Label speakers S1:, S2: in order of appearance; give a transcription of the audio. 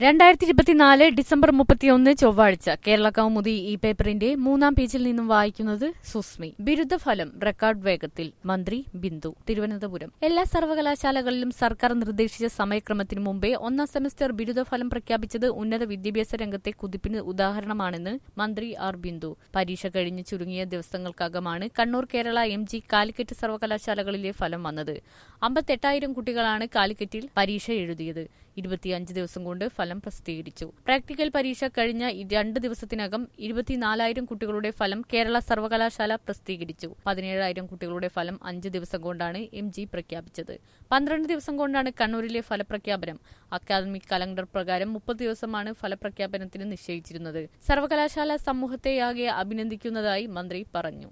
S1: രണ്ടായിരത്തി ഇരുപത്തിനാല് ഡിസംബർ മുപ്പത്തിയൊന്ന് ചൊവ്വാഴ്ച കേരള കൗമുദി ഈ പേപ്പറിന്റെ മൂന്നാം പേജിൽ നിന്നും വായിക്കുന്നത് സുസ്മി ബിരുദഫലം റെക്കോർഡ് വേഗത്തിൽ മന്ത്രി ബിന്ദു തിരുവനന്തപുരം എല്ലാ സർവകലാശാലകളിലും സർക്കാർ നിർദ്ദേശിച്ച സമയക്രമത്തിനു മുമ്പേ ഒന്നാം സെമസ്റ്റർ ബിരുദഫലം പ്രഖ്യാപിച്ചത് ഉന്നത വിദ്യാഭ്യാസ രംഗത്തെ കുതിപ്പിന് ഉദാഹരണമാണെന്ന് മന്ത്രി ആർ ബിന്ദു പരീക്ഷ കഴിഞ്ഞ് ചുരുങ്ങിയ ദിവസങ്ങൾക്കകമാണ് കണ്ണൂർ കേരള എം ജി കാലിക്കറ്റ് സർവകലാശാലകളിലെ ഫലം വന്നത് അമ്പത്തെട്ടായിരം കുട്ടികളാണ് കാലിക്കറ്റിൽ പരീക്ഷ എഴുതിയത് ഇരുപത്തിയഞ്ച് ദിവസം കൊണ്ട് ഫലം പ്രസിദ്ധീകരിച്ചു പ്രാക്ടിക്കൽ പരീക്ഷ കഴിഞ്ഞ ഈ രണ്ട് ദിവസത്തിനകം ഇരുപത്തിനാലായിരം കുട്ടികളുടെ ഫലം കേരള സർവകലാശാല പ്രസിദ്ധീകരിച്ചു പതിനേഴായിരം കുട്ടികളുടെ ഫലം അഞ്ച് ദിവസം കൊണ്ടാണ് എം ജി പ്രഖ്യാപിച്ചത് പന്ത്രണ്ട് ദിവസം കൊണ്ടാണ് കണ്ണൂരിലെ ഫലപ്രഖ്യാപനം അക്കാദമിക് കലണ്ടർ പ്രകാരം മുപ്പത് ദിവസമാണ് ഫലപ്രഖ്യാപനത്തിന് നിശ്ചയിച്ചിരുന്നത് സർവകലാശാല സമൂഹത്തെയാകെ അഭിനന്ദിക്കുന്നതായി മന്ത്രി പറഞ്ഞു